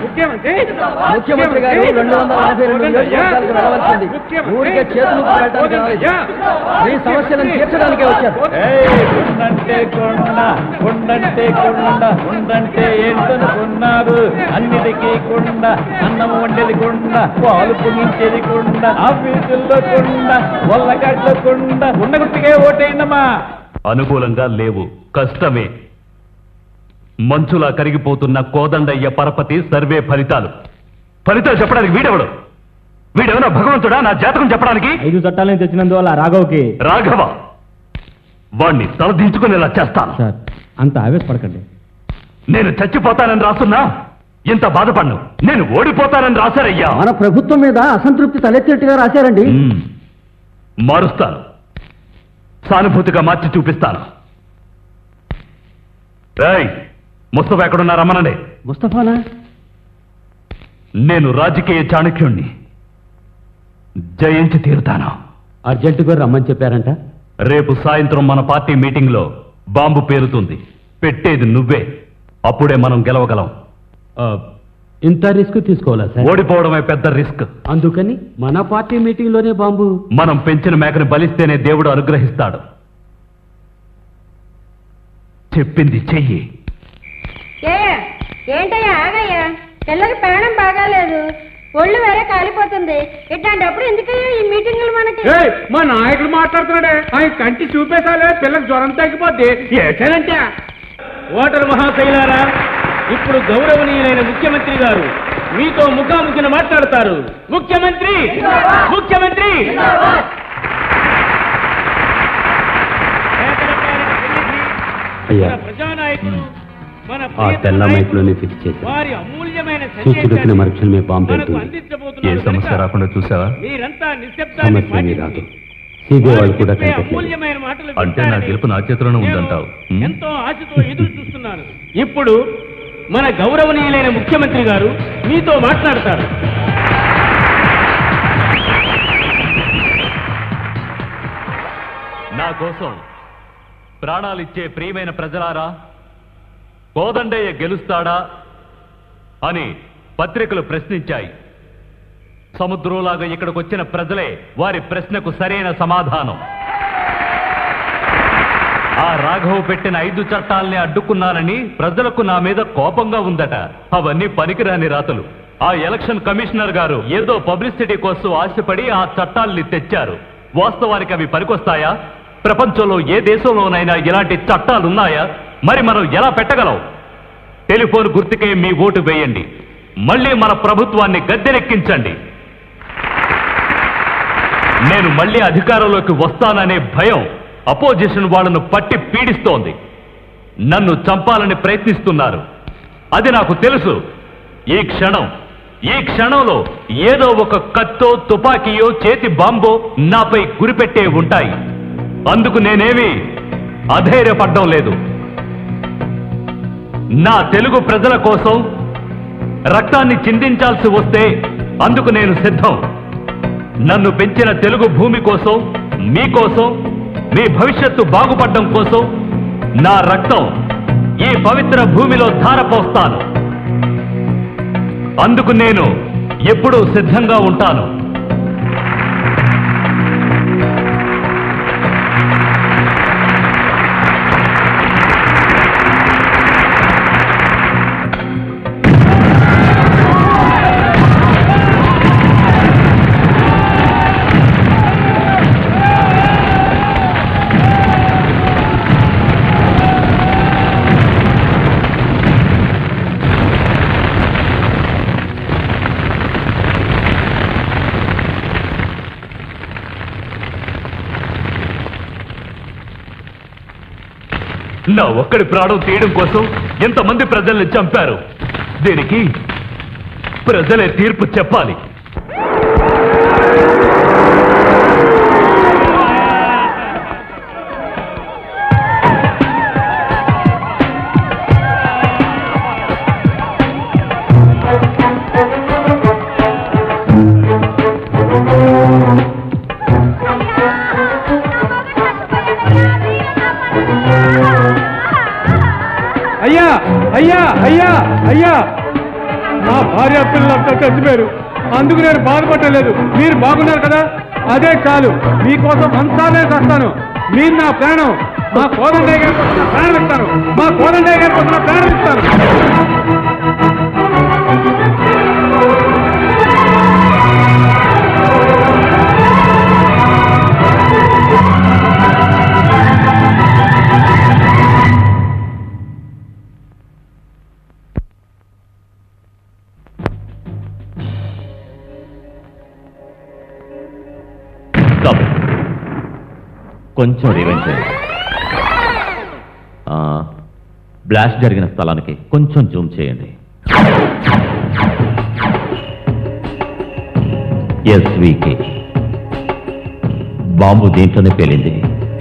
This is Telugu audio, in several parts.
ముఖ్యమంత్రి గారు రెండు వందల నలభై రెండు నియోజకవర్గాలకు వెళ్ళవలసింది ఊరికే చేతులు పెట్టడానికి రాలేదు. మీ సమస్యలను తీర్చడానికే వచ్చారు ఉండంటే కొండ ఉండంటే కొండ ఉండంటే ఏంటనుకున్నారు అన్నిటికీ కొండ అన్నం వండేది కొండ పాలు పొంగించేది కొండ ఆఫీసుల్లో కొండ వల్లగడ్డ కొండ ఉండగుట్టికే ఓటేయండమ్మా అనుకూలంగా లేవు కష్టమే మంచులా కరిగిపోతున్న కోదండయ్య పరపతి సర్వే ఫలితాలు ఫలితాలు చెప్పడానికి వీడెవడు వీడెవనా భగవంతుడా నా జాతకం చెప్పడానికి ఐదు చట్టాలను తెచ్చినందువల్ల రాఘవ్కి రాఘవ వాణ్ణి తలదించుకునేలా చేస్తాను సార్ అంత ఆవేశపడకండి నేను చచ్చిపోతానని రాస్తున్నా ఇంత బాధపడ్ను నేను ఓడిపోతానని రాశారయ్యా మన ప్రభుత్వం మీద అసంతృప్తి తలెత్తేట్టుగా రాశారండి మ్మ్. మారుస్తాను సానుభూతిగా మార్చి చూపిస్తాను రేయ్ ముస్తఫా ఎక్కడున్నా రమ్మనండి ముస్తఫానా నేను రాజకీయ చాణక్యుణ్ణి జయించి తీరుతాను అర్జెంటుగా రమ్మని చెప్పారంట రేపు సాయంత్రం మన పార్టీ మీటింగ్ లో బాంబు పేరుతుంది పెట్టేది నువ్వే అప్పుడే మనం గెలవగలం ఆ, ఇంత రిస్క్ తీసుకోవాలా సార్ ఓడిపోవడమే పెద్ద రిస్క్ అందుకని మన పార్టీ మీటింగ్ లోనే బాంబు మనం పెంచిన మేకని బలిస్తేనే దేవుడు అనుగ్రహిస్తాడు చెప్పింది చెయ్యి ఏ ఏంటయ్యా ఆగయ్యా పిల్లకి ప్రాణం బాగాలేదు ఒళ్ళు వేరే కాలిపోతుంది ఇట్లాంటప్పుడు ఎందుకయ్యా ఈ మీటింగులు మనకి మా నాయకుడు మాట్లాడుతున్నాడే ఆయన కంటి చూపేసాలే పిల్లకి జ్వరం తగ్గిపోద్ది ఏటేనంటే ఓటర్ మహాశైలారా ఇప్పుడు గౌరవనీయులైన ముఖ్యమంత్రి గారు మీతో ముఖాముఖిన మాట్లాడతారు ముఖ్యమంత్రి ముఖ్యమంత్రి అయ్యా మన ప్రజానాయకులు మన ఆ ప్రియతమ తెల్ల నాయకులు, మైక్లోనే ఫిక్స్ చేశారు వారి అమూల్యమైన చూచుడుకిన సందేశాన్ని మరుక్షణమే బాంబు మనకు పెడుతుంది అందించబోతున్నారు ఏ సమస్య కనుక రాకుండా చూసావా మీరంతా నిశ్శబ్దాన్ని సమస్య ఏమీ పాటించి రాదు సిబిఐ వాళ్ళు కూడా వారు చెప్పే కనిపెట్టలేదు అమూల్యమైన మాటలు అంటే నా వింటారని గెలుపు నా చేతిలోనే నేను ఉందంటావు ఉం? ఎంతో ఆశతో ఎదురు చూస్తున్నాను ఇప్పుడు మన గౌరవనీయులైన ముఖ్యమంత్రి గారు మీతో మాట్లాడతారు నా కోసం ప్రాణాలిచ్చే ప్రియమైన ప్రజలారా కోదండయ్య గెలుస్తాడా అని పత్రికలు ప్రశ్నించాయి సముద్రంలాగా ఇక్కడికి వచ్చిన ప్రజలే వారి ప్రశ్నకు సరైన సమాధానం ఆ రాఘవ్ పెట్టిన ఐదు చట్టాల్ని అడ్డుకున్నానని ప్రజలకు నా మీద కోపంగా ఉందట అవన్నీ పనికిరాని రాతలు ఆ ఎలక్షన్ కమిషనర్ గారు ఏదో పబ్లిసిటీ కోసం ఆశపడి ఆ చట్టాల్ని తెచ్చారు వాస్తవానికి అవి పనికొస్తాయా ప్రపంచంలో ఏ దేశంలోనైనా ఇలాంటి చట్టాలున్నాయా మరి మనం ఎలా పెట్టగలం టెలిఫోన్ గుర్తుకే మీ ఓటు వేయండి మళ్ళీ మన ప్రభుత్వాన్ని గద్దెనెక్కించండి నేను మళ్ళీ అధికారంలోకి వస్తాననే భయం అపోజిషన్ వాళ్ళను పట్టి పీడిస్తోంది నన్ను చంపాలని ప్రయత్నిస్తున్నారు అది నాకు తెలుసు ఈ క్షణం ఈ క్షణంలో ఏదో ఒక కత్తో తుపాకీయో చేతి బాంబో నాపై గురిపెట్టే ఉంటాయి అందుకు నేనేమి అధైర్యపడ్డం లేదు నా తెలుగు ప్రజల కోసం రక్తాన్ని చిందించాల్సి వస్తే అందుకు నేను సిద్ధం నన్ను పెంచిన తెలుగు భూమి కోసం మీకోసం మీ భవిష్యత్తు బాగుపడడం కోసం నా రక్తం ఈ పవిత్ర భూమిలో ధారపోస్తాను అందుకు నేను ఎప్పుడూ సిద్ధంగా ఉంటాను నా ఒక్కడి ప్రాణం తీయడం కోసం ఎంతమంది ప్రజల్ని చంపారు దీనికి ప్రజలే తీర్పు చెప్పాలి అయ్యా అయ్యా అయ్యా అయ్యా మా భార్య పిల్లలంతా చచ్చిపోయారు అందుకు నేను బాధపడలేదు మీరు బాగున్నారు కదా అదే చాలు మీకోసం అంతానే చేస్తాను మీరు నా ప్రాణం మా కోదండయ్య గారి కోసం నా ప్రాణం ఇస్తాను మా కోదండయ్య గారి కోసం నా ప్రాణం ఇస్తాను స్టాప్ కొంచెం రివెంజ్ చేయండి ఆ, బ్లాస్ట్ జరిగిన స్థలానికి కొంచెం జూమ్ చేయండి ఎస్వికి బాంబు దీంట్లోనే పేలింది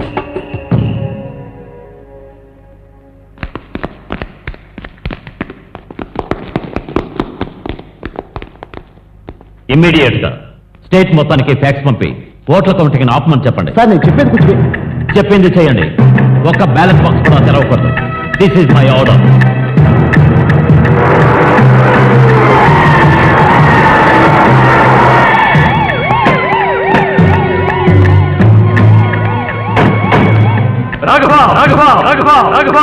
ఇమ్మీడియట్ గా స్టేట్ మొత్తానికి ఫ్యాక్స్ పంపి ఓట్ల కౌంటింగ్ ఆపమని చెప్పండి సార్ నేను చెప్పేది కొంచెం చెప్పింది చేయండి ఒక్క బ్యాలెట్ బాక్స్ కూడా తెరవకూడదు this is my order Raghava Raghava Raghava Raghava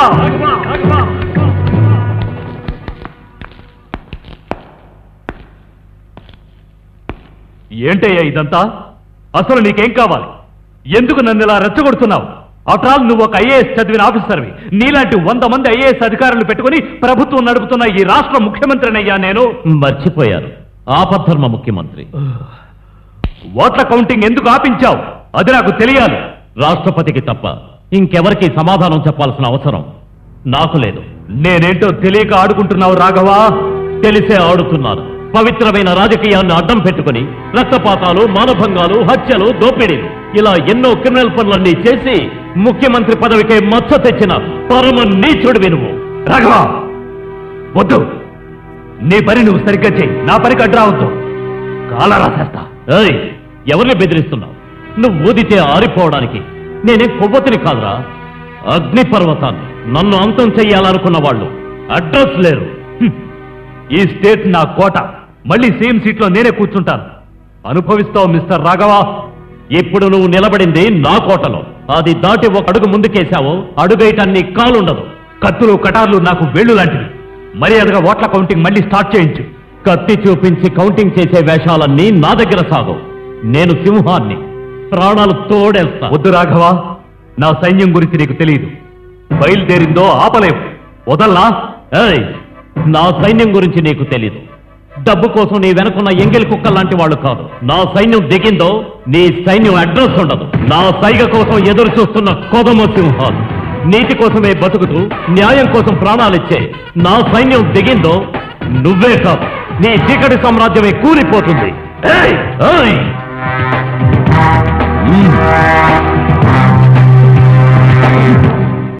ఏంటయ్యా ఇదంతా అసలు నీకేం కావాలి ఎందుకు నన్ను ఇలా రెచ్చగొడుతున్నావు ఆఫ్టర్ ఆల్ నువ్వు ఒక ఐఏఎస్ చదివిన ఆఫీసర్వి నీలాంటి వంద మంది ఐఏఎస్ అధికారులు పెట్టుకుని ప్రభుత్వం నడుపుతున్న ఈ రాష్ట్ర ముఖ్యమంత్రినయ్యా నేను మర్చిపోయారు ఆపద్ధర్మ ముఖ్యమంత్రి ఓట్ల కౌంటింగ్ ఎందుకు ఆపించావు అది నాకు తెలియాలి రాష్ట్రపతికి తప్ప ఇంకెవరికి సమాధానం చెప్పాల్సిన అవసరం నాకు లేదు నేనేంటో తెలియక ఆడుకుంటున్నావు రాఘవా తెలిసే ఆడుతున్నారు పవిత్రమైన రాజకీయాన్ని అడ్డం పెట్టుకుని రక్తపాతాలు మానభంగాలు హత్యలు దోపిడీలు ఇలా ఎన్నో క్రిమినల్ పనులన్నీ చేసి ముఖ్యమంత్రి పదవికే మచ్చ తెచ్చిన పరమ నీచుడు వినుము రాఘవ వద్దు నీ పని నువ్వు సరిగ్గా చెయ్యి నా పనికి అడ్రావద్దు కాల రాసేస్తా ఏయ్ ఎవరిని బెదిరిస్తున్నావు నువ్వు ఊదితే ఆరిపోవడానికి నేనే కొవ్వొత్తిని కాదురా అగ్ని పర్వతాన్ని నన్ను అంతం చెయ్యాలనుకున్న వాళ్ళు అడ్రస్ లేరు హ్మ్. ఈ స్టేట్ నా కోట మళ్ళీ సేమ్ సీట్లో నేనే కూర్చుంటాను అనుభవిస్తావు మిస్టర్ రాఘవ ఇప్పుడు నువ్వు నిలబడింది నా కోటలో అది దాటి ఒక అడుగు ముందుకేశావో అడుగైటాన్ని కాలుండదు కత్తులు కటార్లు నాకు వేళ్ళు లాంటివి మర్యాదగా ఓట్ల కౌంటింగ్ మళ్ళీ స్టార్ట్ చేయించు కత్తి చూపించి కౌంటింగ్ చేసే వేషాలన్నీ నా దగ్గర సాగు నేను సింహాన్ని ప్రాణాలు తోడేస్తా వద్దు రాఘవ నా సైన్యం గురించి నీకు తెలియదు బయలుదేరిందో ఆపలేవు వదల్లా ఏయ్ నా సైన్యం గురించి నీకు తెలీదు డబ్బు కోసం నీ వెనకున్న ఎంగిలి కుక్క లాంటి వాళ్ళు కాదు నా సైన్యం దిగిందో నీ సైన్యం అడ్రస్ ఉండదు నా సైగ కోసం ఎదురు చూస్తున్న కోదమ సింహాలు నీతి కోసమే బతుకుతూ న్యాయం కోసం ప్రాణాలిచ్చే నా సైన్యం దిగిందో నువ్వే కాదు నీ చీకటి సామ్రాజ్యమే కూలిపోతుంది ఏయ్! ఏయ్! మ్మ్.